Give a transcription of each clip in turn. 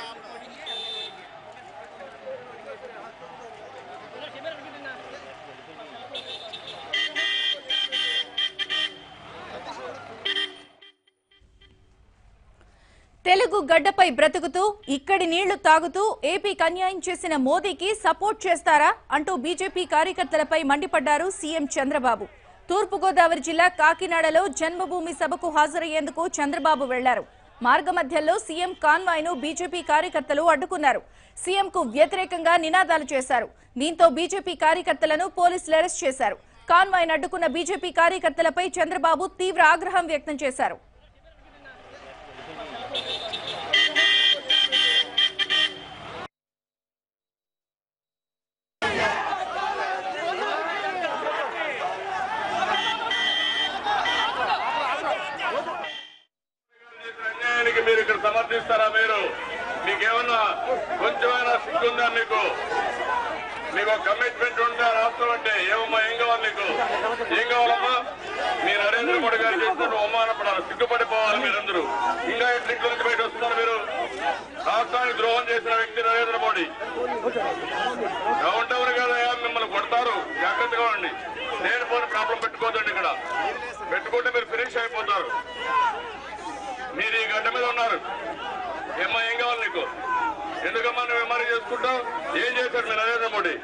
తెలుగు గడ్డపై బ్రతుకుతూ ఇక్కడి నీళ్లు తాగుతూ ఏపీకి అన్యాయం చేసిన మోదీకి సపోర్ట్ చేస్తారా అంటూ బీజేపీ కార్యకర్తలపై మండిపడ్డారు సీఎం చంద్రబాబు తూర్పుగోదావరి జిల్లా కాకినాడలో జన్మభూమి సభకు హాజరయ్యేందుకు చంద్రబాబు వెళ్లారు మార్గమధ్యంలో సీఎం కాన్వాయ్ ను బీజేపీ కార్యకర్తలు అడ్డుకున్నారు సీఎంకు వ్యతిరేకంగా నినాదాలు చేశారు దీంతో బీజేపీ కార్యకర్తలను పోలీసులు అరెస్ట్ చేశారు కాన్వాయ్ అడ్డుకున్న బీజేపీ కార్యకర్తలపై చంద్రబాబు తీవ్ర ఆగ్రహం వ్యక్తం చేశారు అన్యాయానికి మీరు ఇక్కడ సమర్థిస్తారా మీరు మీకేమన్నా కొంచెమైనా సిగ్గుందా మీకు మీకు ఒక కమిట్మెంట్ ఉంటే రాష్ట్రం అంటే ఏమమ్మా ఏం కావాలి నీకు ఏం కావాలమ్మా మీ నరేంద్ర మోడీ గారు చేస్తున్న అవమానపడాలి సిగ్గుపడిపోవాలి మీరందరూ ఇంకా ఎట్లింటి నుంచి బయట వస్తున్నారు మీరు రాష్ట్రానికి ద్రోహం చేసిన వ్యక్తి నరేంద్ర మోడీ డౌన్ టౌన్ కదా మిమ్మల్ని కొడతారు జాగ్రత్తగా ఉండండి నేను పోని ప్రాబ్లం పెట్టుకోదండి ఇక్కడ పెట్టుకుంటే మీరు ఫినిష్ అయిపోతారు మీరు ఈ గడ్డ మీద ఉన్నారు ఏమ్మా ఏం కావాలి నీకు ఎందుకమ్మా నువ్వు ఎంఆర్ఐ చేసుకుంటావు ఏం చేశారు మీరు నరేంద్ర మోడీ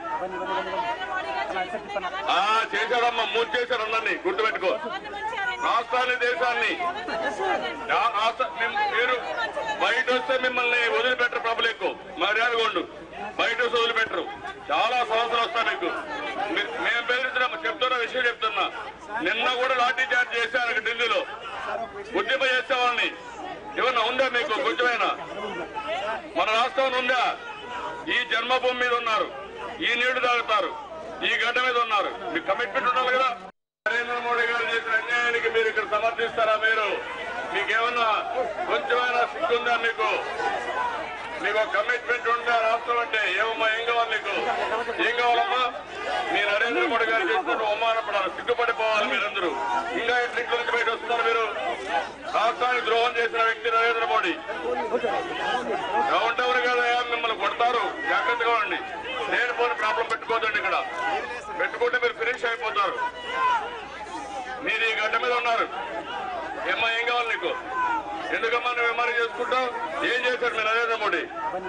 ఆ చేశాడమ్మా మూడు చేశారు అందరినీ గుర్తుపెట్టుకో రాష్ట్రాన్ని దేశాన్ని ఆ- రాష్ట్ర- మిమ్- మీరు బయట వస్తే మిమ్మల్ని వదిలిపెట్టరు పబ్లిక్ మర్యాదగా ఉండు బయట వస్తే వదిలిపెట్టరు చాలా సంవత్సరాలు వస్తాయి మీకు మీ- మేము బెదిరిస్తున్నాం చెప్తున్న విషయం చెప్తున్నా నిన్న కూడా లాఠీ చార్జ్ చేశారు అక్కడ ఢిల్లీలో ఉద్యమ చేసే వాళ్ళని ఏమన్నా ఉందా మీకు కొంచెమైనా మన రాష్ట్రం ఉందా ఈ జన్మభూమి మీద ఉన్నారు ఈ నీళ్లు తాగుతారు ఈ గడ్డ మీద ఉన్నారు మీకు కమిట్మెంట్ ఉండాలి కదా నరేంద్ర మోడీ గారు చేసిన అన్యాయానికి మీరు ఇక్కడ సమర్థిస్తారా మీరు మీకేమన్నా కొంచెమైనా సిగ్గుందా మీకు మీకు ఒక కమిట్మెంట్ ఉంటే రాష్ట్రం అంటే ఏమమ్మా ఏం కావాలి నీకు ఏం కావాలమ్మా మీ నరేంద్ర మోడీ గారు చేస్తున్న అవమానపడాలి సిగ్గుపడిపోవాలి మీరందరూ ఇంకా ఎట్లింటి నుంచి బయట వస్తున్నారు మీరు రాష్ట్రానికి ద్రోహం చేసిన వ్యక్తి నరేంద్ర మోడీ డౌన్ టౌన్ కదా మిమ్మల్ని కొడతారు జాగ్రత్తగా ఉండండి నేను పోని ప్రాబ్లం పెట్టుకోదండి ఇక్కడ పెట్టుకుంటే మీరు ఫినిష్ అయిపోతారు మీరు ఈ గడ్డ మీద ఉన్నారు ఏమ్మా ఏం కావాలి నీకు ఎందుకమ్మా నువ్వు ఎంఆర్ఐ చేసుకుంటావు ఏం చేశారు మీరు నరేంద్ర మోడీ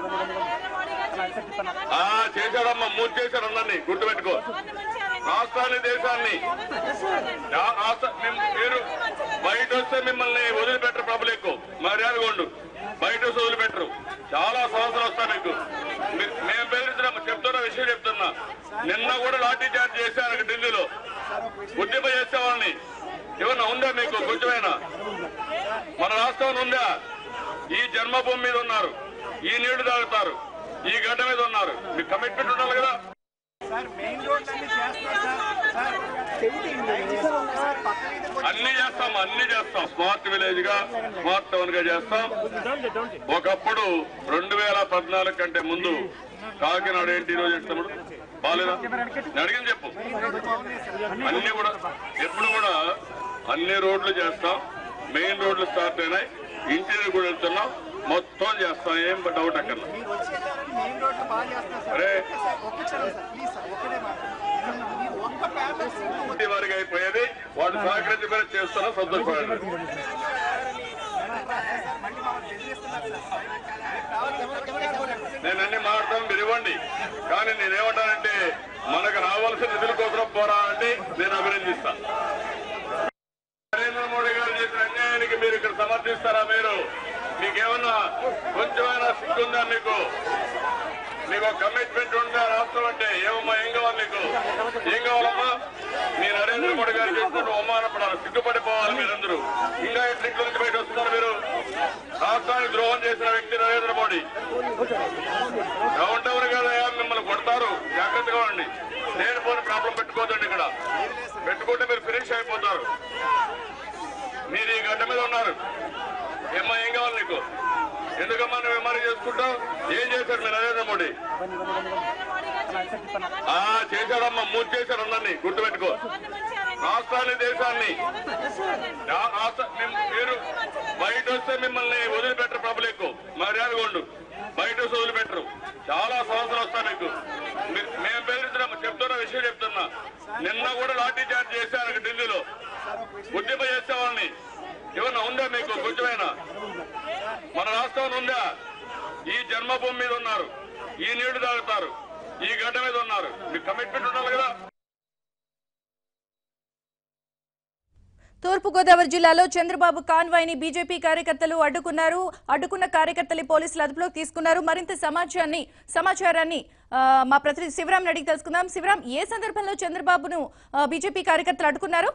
ఆ చేశాడమ్మా మూడు చేశారు అందరినీ గుర్తుపెట్టుకో రాష్ట్రాన్ని దేశాన్ని ఆ- రాష్ట్ర- మిమ్- మీరు బయట వస్తే మిమ్మల్ని వదిలిపెట్టరు పబ్లిక్ మర్యాదగా ఉండు బయట వస్తే వదిలిపెట్టరు చాలా సంవత్సరాలు వస్తాయి మీకు మీ- మేము బెదిరిస్తున్నాం చెప్తున్న విషయం చెప్తున్నా నిన్న కూడా లాఠీ చార్జ్ చేశారు అక్కడ ఢిల్లీలో ఉద్యమ చేసే వాళ్ళని ఏమన్నా ఉందా మీకు కొంచెమైనా మన రాష్ట్రం ఉందా ఈ జన్మభూమి మీద ఉన్నారు ఈ నీళ్లు తాగుతారు ఈ గడ్డ మీద ఉన్నారు మీకు కమిట్మెంట్ ఉండాలి కదా సార్ మెయిన్ రోడ్ అన్ని చేస్తారు సార్ సార్ పక్కన అన్ని చేస్తాం అన్ని చేస్తాం స్మార్ట్ విలేజ్ గా స్మార్ట్ టౌన్ గా చేస్తాం ఒకప్పుడు రెండు వేల పద్నాలుగు కంటే ముందు కాకినాడ ఏంటి ఈ రోజు ఎట్లప్పుడు బాలేదా నేను అడిగింది చెప్పు అన్ని కూడా ఎప్పుడు కూడా అన్ని రోడ్లు చేస్తాం మెయిన్ రోడ్లు స్టార్ట్ అయినాయి ఇంటీరియర్ కూడా వెళ్తున్నాం మొత్తం చేస్తాం ఏం డౌట్ అక్కడ మీరు వచ్చేసారని మెయిన్ రోడ్లు బాగా చేస్తున్నారు సార్ అరే ఒక్క క్షణం సార్ ప్లీజ్ సార్ ఒక్కడే మాట మీరు ఒక్క పేపర్స్ ఇంటి వారికి అయిపోయేది వాడు సహకరించి కూడా చేస్తున్నా సంతోషపడండి మళ్ళీ మమ్మల్ని బెదిరిస్తున్నారు సార్ నేను అన్ని మాట్లాడతాను మీరు ఇవ్వండి కానీ నేనేమంటానంటే మనకు రావాల్సిన నిధుల కోసం పోరా అంటే నేను అభినందిస్తా నరేంద్ర మోడీ గారు చేసిన అన్యాయానికి మీరు ఇక్కడ సమర్థిస్తారా మీరు మీకేమన్నా కొంచెమైనా సిగ్గుందా మీకు మీకు ఒక కమిట్మెంట్ ఉంటే రాష్ట్రం అంటే ఏమమ్మా ఏం కావాలి నీకు ఏం కావాలమ్మా మీ నరేంద్ర మోడీ గారు చేస్తున్న అవమానపడాలి సిగ్గుపడిపోవాలి మీరందరూ ఇంకా ఎట్లింటి నుంచి బయట వస్తున్నారు మీరు రాష్ట్రానికి ద్రోహం చేసిన వ్యక్తి నరేంద్ర మోడీ డౌన్ టౌన్ కదా మిమ్మల్ని కొడతారు జాగ్రత్తగా ఉండండి నేను పోని ప్రాబ్లం పెట్టుకోదండి ఇక్కడ పెట్టుకుంటే మీరు ఫినిష్ అయిపోతారు మీరు ఈ గడ్డ మీద ఉన్నారు ఏమ్మా ఏం కావాలి నీకు ఎందుకమ్మా నువ్వు ఎంఆర్ఐ చేసుకుంటావు ఏం చేశారు మీరు నరేంద్ర మోడీ ఆ చేశాడమ్మా మూడు చేశారు అందరినీ గుర్తుపెట్టుకో రాష్ట్రాన్ని దేశాన్ని ఆ- రాష్ట్ర- మిమ్- మీరు బయట వస్తే మిమ్మల్ని వదిలిపెట్టరు పబ్లిక్ మర్యాదగా ఉండు బయట వస్తే వదిలిపెట్టరు చాలా సమస్యలు వస్తాయి మీకు మీ- మేము బెదిరిస్తున్నాం చెప్తున్న విషయం చెప్తున్నా నిన్న కూడా లాఠీ చార్జ్ చేశారు ఢిల్లీలో గుడ్డిపై చేసే వాళ్ళని ఏమన్నా ఉందా మీకు కొంచెమైనా మన రాష్ట్రంలో ఉందా ఈ జన్మభూమి మీద ఉన్నారు ఈ నీళ్లు తాగుతారు ఈ గడ్డ మీద ఉన్నారు మీకు కమిట్మెంట్ ఉండాలి కదా తూర్పుగోదావరి జిల్లాలో చంద్రబాబు కాన్వాయ్ ని బీజేపీ కార్యకర్తలు అడ్డుకున్నారు అడ్డుకున్న కార్యకర్తలు పోలీసులు అదుపులోకి తీసుకున్నారు మరింత సమాచారాన్ని సమాచారాన్ని ఆ, మా ప్రతినిధి శివరాం అడిగి తెలుసుకుందాం శివరాం ఏ సందర్భంలో చంద్రబాబును ఆ, బీజేపీ కార్యకర్తలు అడ్డుకున్నారు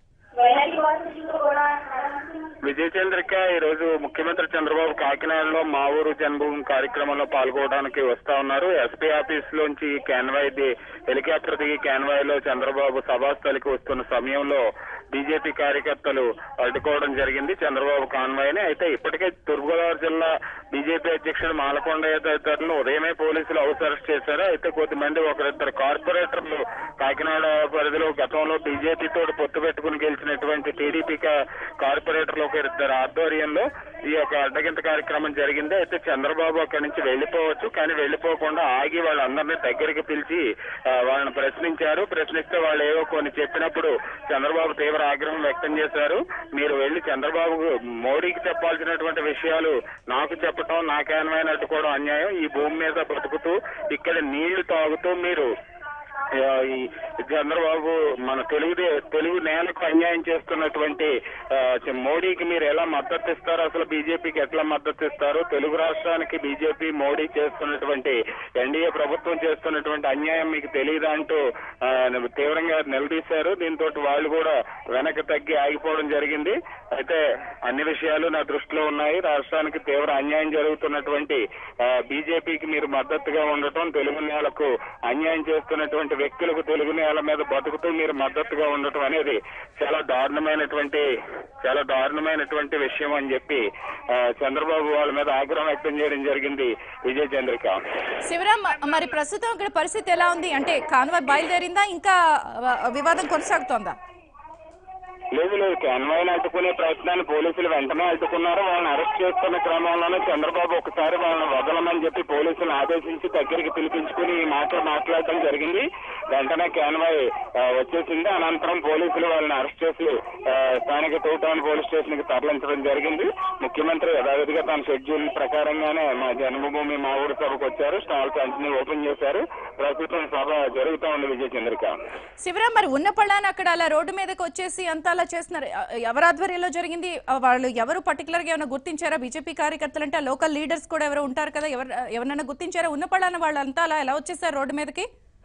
విజయ్ చంద్రిక ఈ రోజు ముఖ్యమంత్రి చంద్రబాబు కాకినాడలో మా ఊరు జన్మభూమి కార్యక్రమంలో పాల్గొనడానికి వస్తా ఉన్నారు ఎస్పీ ఆఫీస్ లోంచి కాన్వాయ్ ది హెలికాప్టర్ దిగి కాన్వాయ్ లో చంద్రబాబు సభాస్థలికి వస్తున్న సమయంలో బీజేపీ కార్యకర్తలు అడ్డుకోవడం జరిగింది చంద్రబాబు కాన్వాయ్ ని అయితే ఇప్పటికే తూర్పుగోదావరి జిల్లా బీజేపీ అధ్యక్షుడు మాలకొండ తదితరులను ఉదయమే పోలీసులు హౌస్ అరెస్ట్ చేశారు అయితే కొద్దిమంది ఒకరిద్దరు కార్పొరేటర్లు కాకినాడ పరిధిలో గతంలో బీజేపీ తోటి పొత్తు పెట్టుకుని గెలిచినటువంటి టీడీపీ కా- కార్పొరేటర్లు ఒకరిద్దరు ఆధ్వర్యంలో ఈ యొక్క అడ్డగింత కార్యక్రమం జరిగింది అయితే చంద్రబాబు అక్కడి నుంచి వెళ్లిపోవచ్చు కానీ వెళ్లిపోకుండా ఆగి వాళ్ళందరినీ దగ్గరికి పిలిచి ఆ, వాళ్ళని ప్రశ్నించారు ప్రశ్నిస్తే వాళ్ళు ఏవో కొన్ని చెప్పినప్పుడు చంద్రబాబు తీవ్ర ఆగ్రహం వ్యక్తం చేశారు మీరు వెళ్లి చంద్రబాబు మోడీకి చెప్పాల్సినటువంటి విషయాలు నాకు చెప్పటం నాకేమైనా అడ్డుకోవడం అన్యాయం ఈ భూమి మీద బ్రతుకుతూ ఇక్కడ నీళ్లు తాగుతూ మీరు ఆ, ఈ చంద్రబాబు మన తెలుగు దే- తెలుగు నేలకు అన్యాయం చేస్తున్నటువంటి ఆ, చ- మోడీకి మీరు ఎలా మద్దతు ఇస్తారు అసలు బీజేపీకి ఎట్లా మద్దతు ఇస్తారు తెలుగు రాష్ట్రానికి బీజేపీ మోడీ చేస్తున్నటువంటి ఎన్డీఏ ప్రభుత్వం చేస్తున్నటువంటి అన్యాయం మీకు తెలియదా అంటూ ఆ, తీవ్రంగా నిలదీశారు దీంతో వాళ్ళు కూడా వెనక్కి తగ్గి ఆగిపోవడం జరిగింది అయితే అన్ని విషయాలు నా దృష్టిలో ఉన్నాయి రాష్ట్రానికి తీవ్ర అన్యాయం జరుగుతున్నటువంటి ఆ, బీజేపీకి మీరు మద్దతుగా ఉండటం తెలుగు నేలకు అన్యాయం చేస్తున్నటువంటి వ్యక్తులకు తెలుగు నేల మీద బతుకుతూ మీరు మద్దతుగా ఉండటం అనేది చాలా దారుణమైనటువంటి చాలా దారుణమైనటువంటి విషయం అని చెప్పి ఆ, చంద్రబాబు వాళ్ళ మీద ఆగ్రహం వ్యక్తం చేయడం జరిగింది విజయ్ చంద్రిక శివరాం మరి ప్రస్తుతం ఇక్కడ పరిస్థితి ఎలా ఉంది అంటే కాన్వాయ్ బయలుదేరిందా ఇంకా ఆ, వివాదం కొనసాగుతోందా లేదు లేదు కాన్వాయ్ని అడ్డుకునే ప్రయత్నాన్ని పోలీసులు వెంటనే అడ్డుకున్నారు వాళ్ళని అరెస్ట్ చేస్తున్న క్రమంలోనే చంద్రబాబు ఒకసారి వాళ్ళని వదలమని చెప్పి పోలీసులను ఆదేశించి దగ్గరికి పిలిపించుకుని ఈ మాట మాట్లాడటం జరిగింది వెంటనే కాన్వాయ్ ఆ, వచ్చేసింది అనంతరం పోలీసులు వాళ్ళని అరెస్ట్ చేసి ఆ, స్థానిక టూ టౌన్ పోలీస్ స్టేషన్ కి తరలించడం జరిగింది ముఖ్యమంత్రి యథావిధిగా తన షెడ్యూల్ ప్రకారంగానే మా జన్మభూమి మా ఊరు సభకు వచ్చారు స్టాల్స్ అన్ని ఓపెన్ చేశారు ప్రస్తుతం సభ జరుగుతూ ఉంది విజయ చంద్రిక శివరాం మరి ఉన్న పళ్ళాన్ని అక్కడ అలా రోడ్డు మీదకి వచ్చేసి అంతా అలా చేస్తున్నారు ఆ, ఎవరి ఆధ్వర్యంలో జరిగింది ఆ, వాళ్ళు ఎవరు పర్టికులర్ గా ఏమైనా గుర్తించారా బీజేపీ కార్యకర్తలు అంటే లోకల్ లీడర్స్ కూడా ఎవరు ఉంటారు కదా ఎవరు ఎవరైనా గుర్తించారా ఉన్న పళ్ళాన్ని వాళ్ళంతా అలా ఎలా వచ్చేసారు రోడ్డు మీదకి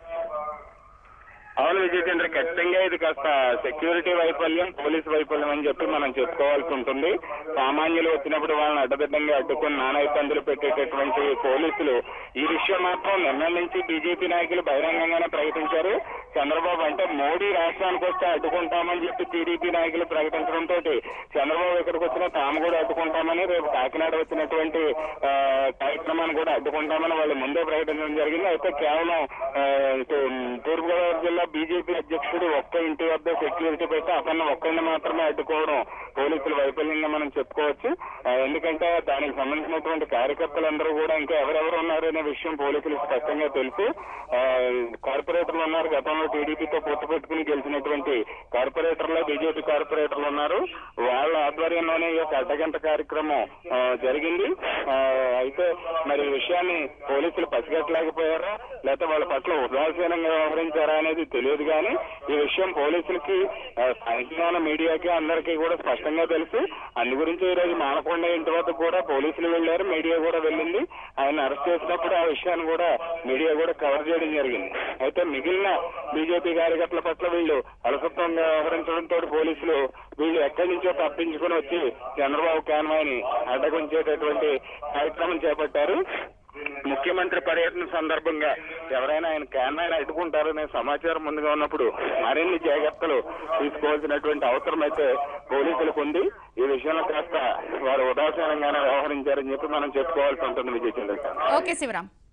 అవును విజయ్ చంద్ర ఖచ్చితంగా ఇది కాస్త సెక్యూరిటీ వైఫల్యం పోలీస్ వైఫల్యం అని చెప్పి మనం చెప్పుకోవాల్సి ఉంటుంది సామాన్యులు వచ్చినప్పుడు వాళ్ళని అడ్డదిడ్డంగా అడ్డుకుని నానా ఇబ్బందులు పెట్టేటటువంటి పోలీసులు ఈ విషయం మాత్రం నిన్న నుంచి బీజేపీ నాయకులు బహిరంగంగానే ప్రకటించారు చంద్రబాబు అంటే మోడీ రాష్ట్రానికి వస్తే అడ్డుకుంటామని చెప్పి టీడీపీ నాయకులు ప్రకటించడంతో చంద్రబాబు ఇక్కడికి వచ్చినా తాము కూడా అడ్డుకుంటామని రేపు కాకినాడ వచ్చినటువంటి ఆ, కార్యక్రమాన్ని కూడా అడ్డుకుంటామని వాళ్ళు ముందే ప్రకటించడం జరిగింది అయితే కేవలం ఆ, ఇటు తూర్పుగోదావరి జిల్లా బీజేపీ అధ్యక్షుడు ఒక్క ఇంటి వద్ద సెక్యూరిటీ పెట్టి అతన్ని ఒక్కరిని మాత్రమే అడ్డుకోవడం పోలీసుల వైఫల్యంగా మనం చెప్పుకోవచ్చు ఆ, ఎందుకంటే దానికి సంబంధించినటువంటి కార్యకర్తలందరూ కూడా ఇంకా ఎవరెవరు ఉన్నారు అనే విషయం పోలీసులకు స్పష్టంగా తెలుసు ఆ, కార్పొరేటర్లు ఉన్నారు గతంలో టీడీపీతో పొత్తు పెట్టుకుని గెలిచినటువంటి కార్పొరేటర్లు బీజేపీ కార్పొరేటర్లు ఉన్నారు వాళ్ళ ఆధ్వర్యంలోనే ఈ యొక్క అడ్డగంట కార్యక్రమం ఆ, జరిగింది ఆ, అయితే మరి ఈ విషయాన్ని పోలీసులు పసిగట్టలేకపోయారా లేకపోతే వాళ్ళ పట్ల ఉదాసీనంగా వ్యవహరించారా అనేది తెలియదు కానీ ఈ విషయం పోలీసులకి ఆ, స్థానికంగా ఉన్న మీడియాకి అందరికీ కూడా స్పష్టంగా తెలుసు అందు గురించి ఈ రోజు మానకొండ ఇంటి వద్ద కూడా పోలీసులు వెళ్లారు మీడియా కూడా వెళ్ళింది ఆయన అరెస్ట్ చేసినప్పుడు ఆ విషయాన్ని కూడా మీడియా కూడా కవర్ చేయడం జరిగింది అయితే మిగిలిన బీజేపీ కార్యకర్తల పట్ల వీళ్ళు అలసత్వంగా వ్యవహరించడంతో పోలీసులు వీళ్ళు ఎక్కడి నుంచో తప్పించుకుని వచ్చి చంద్రబాబు కాన్వాయ్ని అడ్డగించేటటువంటి కార్యక్రమం చేపట్టారు ముఖ్యమంత్రి పర్యటన సందర్భంగా ఎవరైనా ఆయన క్యాన్వాయ్ని అడ్డుకుంటారనే సమాచారం ముందుగా ఉన్నప్పుడు మరిన్ని జాగ్రత్తలు తీసుకోవాల్సినటువంటి అవసరం అయితే పోలీసులకు ఉంది ఈ విషయంలో కాస్త వారు ఉదాసీనంగానే వ్యవహరించారని చెప్పి మనం చెప్పుకోవాల్సి ఉంటుంది విజయ్ చంద్రకాంత్ ఓకే శివరాం